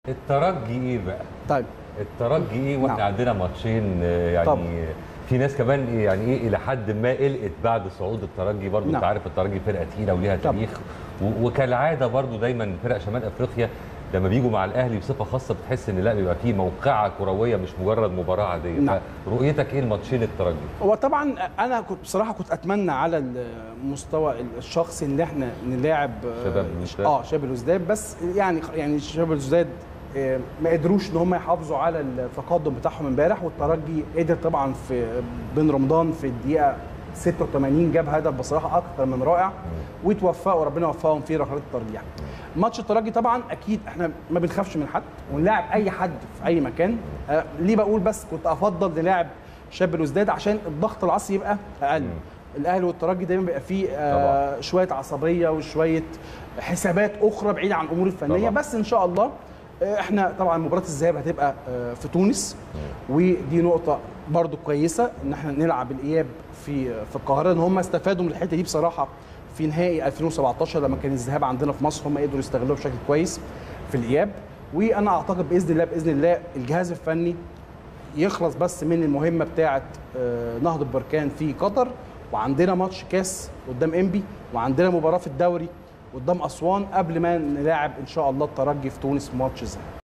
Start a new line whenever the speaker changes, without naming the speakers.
الترجي ايه بقى؟
طيب
الترجي ايه واحنا
نعم.
عندنا ماتشين آه، يعني
طبعا.
في ناس كمان إيه يعني ايه الى حد ما قلقت بعد صعود الترجي برضو
نعم.
انت عارف الترجي فرقه تقيله وليها
طبعا.
تاريخ و- وكالعاده برضو دايما فرق شمال افريقيا لما بيجوا مع الاهلي بصفه خاصه بتحس ان لا بيبقى فيه موقعه كرويه مش مجرد مباراه عاديه
نعم.
فرؤيتك ايه الماتشين الترجي؟
هو طبعا انا كنت بصراحه كنت اتمنى على المستوى الشخصي ان احنا نلاعب
شباب الوزداد.
اه شباب الوزداد بس يعني يعني شباب الوزداد آه، ما قدروش ان هم يحافظوا على التقدم بتاعهم امبارح والترجي قدر طبعا في بن رمضان في الدقيقه 86 جاب هدف بصراحه اكثر من رائع وتوفقوا وربنا وفقهم في ركلات الترجيح. ماتش الترجي طبعا اكيد احنا ما بنخافش من حد ونلاعب اي حد في اي مكان آه ليه بقول بس كنت افضل نلاعب شاب الوزداد عشان الضغط العصبي يبقى اقل الاهلي والترجي دايما بيبقى فيه آه شويه عصبيه وشويه حسابات اخرى بعيده عن الامور الفنيه
طبعاً.
بس ان شاء الله آه، احنا طبعا مباراه الذهاب هتبقى آه، في تونس ودي نقطه برضو كويسه ان احنا نلعب الاياب في في القاهره ان هم استفادوا من الحته دي بصراحه في نهائي 2017 لما كان الذهاب عندنا في مصر هم قدروا يستغلوه بشكل كويس في الاياب وانا اعتقد باذن الله باذن الله الجهاز الفني يخلص بس من المهمه بتاعه آه، نهضه بركان في قطر وعندنا ماتش كاس قدام انبي وعندنا مباراه في الدوري قدام اسوان قبل ما نلاعب ان شاء الله الترجي في تونس في ماتش الذهاب